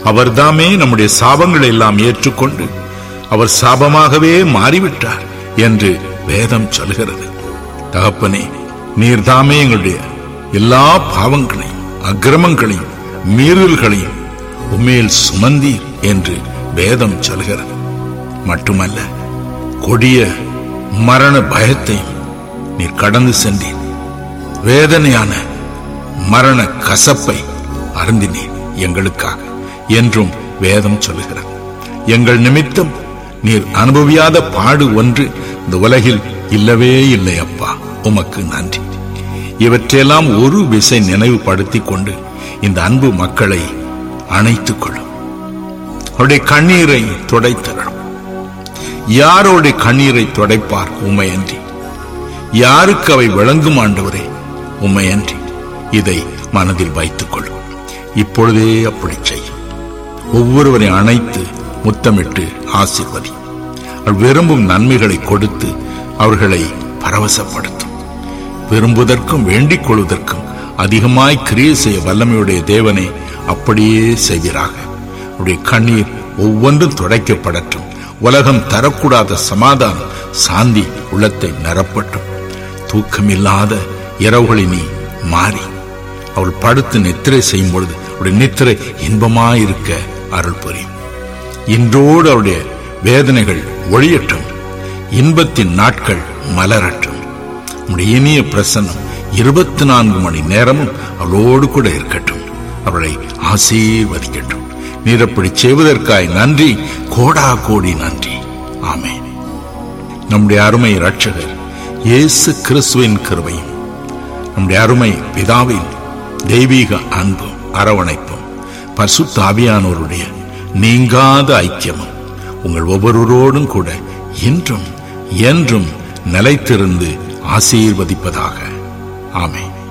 அவர்தாமே நம்முடைய சாபங்களை எல்லாம் ஏற்றுக்கொண்டு அவர் சாபமாகவே மாறிவிட்டார் என்று வேதம் சொல்கிறது தகப்பனே நீர்தாமே எங்களுடைய எல்லா பாவங்களையும் அக்கிரமங்களையும் மீறல்களையும் உண்மையில் சுமந்தீர் என்று வேதம் சொல்கிறது மட்டுமல்ல கொடிய மரண பயத்தையும் நீர் கடந்து சென்றீர் வேதனையான மரண கசப்பை அருந்தினீர் எங்களுக்காக என்றும் வேதம் சொல்லுகிறது எங்கள் நிமித்தம் நீர் அனுபவியாத பாடு ஒன்று இந்த உலகில் இல்லவே இல்லை அப்பா உமக்கு நன்றி இவற்றையெல்லாம் ஒரு விசை நினைவுபடுத்திக் கொண்டு இந்த அன்பு மக்களை அணைத்துக் கொள்ளும் அவருடைய கண்ணீரை துடைத்தரணும் யாரோடைய கண்ணீரை துடைப்பார் உண்மையன்றி யாருக்கு அவை விளங்கும் ஆண்டவரே உண்மையன்றி இதை மனதில் வைத்துக் கொள்ளும் இப்பொழுதே அப்படி செய்யும் ஒவ்வொருவரை அணைத்து முத்தமிட்டு ஆசிர்வதி அவள் விரும்பும் நன்மைகளை கொடுத்து அவர்களை பரவசப்படுத்தும் விரும்புவதற்கும் வேண்டிக் கொள்வதற்கும் அதிகமாய் கிரியை செய்ய வல்லமையுடைய தேவனை அப்படியே செய்வீராக அவருடைய கண்ணீர் ஒவ்வொன்றும் துடைக்கப்படட்டும் உலகம் தரக்கூடாத சமாதானம் சாந்தி உள்ளத்தை நிரப்பட்டும் தூக்கமில்லாத இரவுகளை நீ மாறி அவள் படுத்து நித்திரை செய்யும் பொழுது அவருடைய நித்திரை இன்பமாயிருக்க அருள் புரியும் இன்றோடு அவருடைய வேதனைகள் ஒழியட்டும் இன்பத்தின் நாட்கள் மலரட்டும் உடைய இனிய பிரசன்னம் இருபத்தி நான்கு மணி நேரமும் அவளோடு கூட இருக்கட்டும் அவளை ஆசீர்வதிக்கட்டும் நீர் அப்படி செய்வதற்காய் நன்றி கோடா கோடி நன்றி ஆமென் நம்முடைய அருமை இரட்சகர் இயேசு கிறிஸ்துவின் கிருபையும் நம்முடைய அருமை பிதாவின் தெய்வீக அன்பும் அரவணைப்பும் பரிசுத்த ஆவியானோருடைய நீங்காத ஐக்கியமும் உங்கள் ஒவ்வொருவரோடும் கூட இன்றும் என்றும் நிலைத்திருந்து ஆசீர்வதிப்பதாக ஆமென்